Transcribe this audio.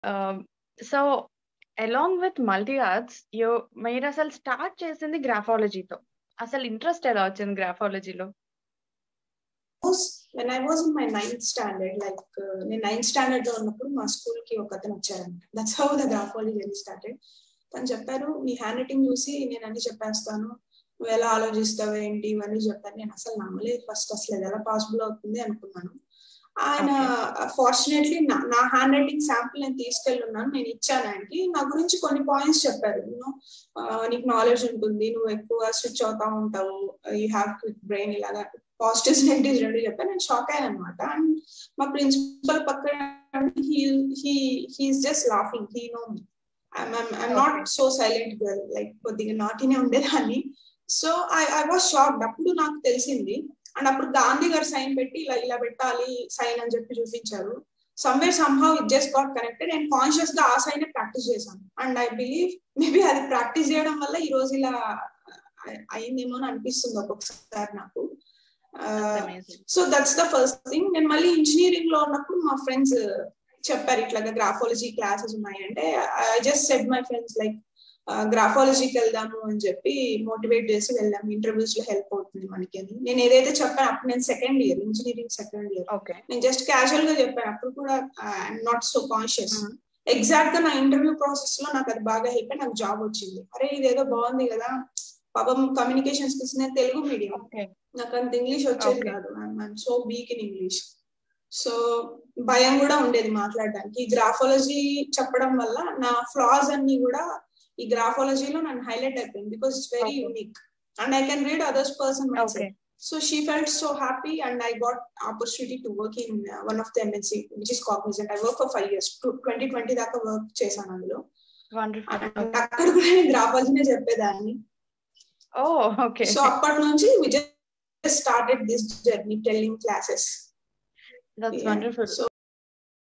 so along with multi arts you మీరు అసలు start చేసింది గ్రాఫాలజీతో అసలు ఇంట్రెస్ట్ ఎలా వచ్చింది గ్రాఫాలజీలో when I was in my ninth standard like నేను నైన్త్ స్టాండర్డ్ లో ఉన్నప్పుడు మా స్కూల్ కి ఒక అతను వచ్చారంట that's how the graphology very started తను చెప్పారు నీ హ్యాండ్ రైటింగ్ చూసి నేను అన్ని చెప్పేస్తాను నువ్వు ఎలా ఆలోచిస్తావు ఏంటి ఇవన్నీ చెప్పాను నేను అసలు నమ్మలేదు ఫస్ట్ అసలు ఇది ఎలా పాసిబుల్ అవుతుంది అనుకున్నాను ఆయన ఫార్చునేట్లీ నా హ్యాండ్ రైటింగ్ శాంపుల్ నేను తీసుకెళ్ళున్నాను నేను ఇచ్చాను ఆయనకి నా గురించి కొన్ని పాయింట్స్ చెప్పారు యూనో నీకు నాలెడ్జ్ ఉంటుంది నువ్వు ఎక్కువ స్విచ్ అవుతా ఉంటావు యూ హ్యావ్ క్విక్ బ్రెయిన్ ఇలాగా పాజిటివ్స్ నెగిటివ్స్ రెండు చెప్పాను నేను షాక్ అయ్యాను అనమాట అండ్ మా ప్రిన్సిపల్ పక్కన he's just laughing he know me I'm not so silent girl like కొద్దిగా నాటినే ఉండేదాన్ని so I I was shocked అప్పుడు నాకు తెలిసింది అండ్ అప్పుడు గాంధీ గారు సైన్ పెట్టి ఇలా ఇలా పెట్టాలి సైన్ అని చెప్పి చూపించారు somewhere somehow it just got connected and conscious గా ఆ సైన్ ప్రాక్టీస్ చేశాను అండ్ ఐ బిలీవ్ మేబీ అది ప్రాక్టీస్ చేయడం వల్ల ఈ రోజు ఇలా అయిందేమో అని అనిపిస్తుంది ఒక్కొక్కసారి నాకు so that's the first thing నేను మళ్ళీ ఇంజనీరింగ్ లో ఉన్నప్పుడు మా ఫ్రెండ్స్ చెప్పారు ఇట్లాగా గ్రాఫాలజీ క్లాసెస్ ఉన్నాయి అంటే I just said my friends like గ్రాఫాలజీకి వెళ్దాము అని చెప్పి మోటివేట్ చేసి వెళ్ళాము ఇంటర్వ్యూస్ లో హెల్ప్ అవుతుంది మనకి అని నేను ఏదైతే చెప్పాను అప్పుడు నేను second year engineering second year నేను జస్ట్ క్యాజువల్ గా చెప్పాను అప్పుడు కూడా I'm not so conscious exact గా నా ఇంటర్వ్యూ ప్రాసెస్ లో నాకు అది బాగా హెల్ప్ నాకు జాబ్ వచ్చింది అరే ఇదేదో బాగుంది కదా పాపం కమ్యూనికేషన్ స్కిల్స్ నేను తెలుగు మీడియం నాకు అంత ఇంగ్లీష్ వచ్చేది కాదు I'm so weak in English so భయం కూడా ఉండేది మాట్లాడడానికి ఈ గ్రాఫాలజీ చెప్పడం వల్ల నా ఫ్లాస్ అన్ని కూడా ఈ గ్రాఫాలజీలో నన్ను హైలైట్ అయిపోయింది because it's very unique and I can read others person mind set so she felt so happy and I got opportunity to work in one of the MNC which is Cognizant I work for five years twenty twenty దాకా work చేశాను అందులో అక్కడ కూడా నేను గ్రాఫాలజీనే చెప్పేదాన్ని ఓ okay so అప్పటి నుంచి we just started this journey telling classes that's wonderful so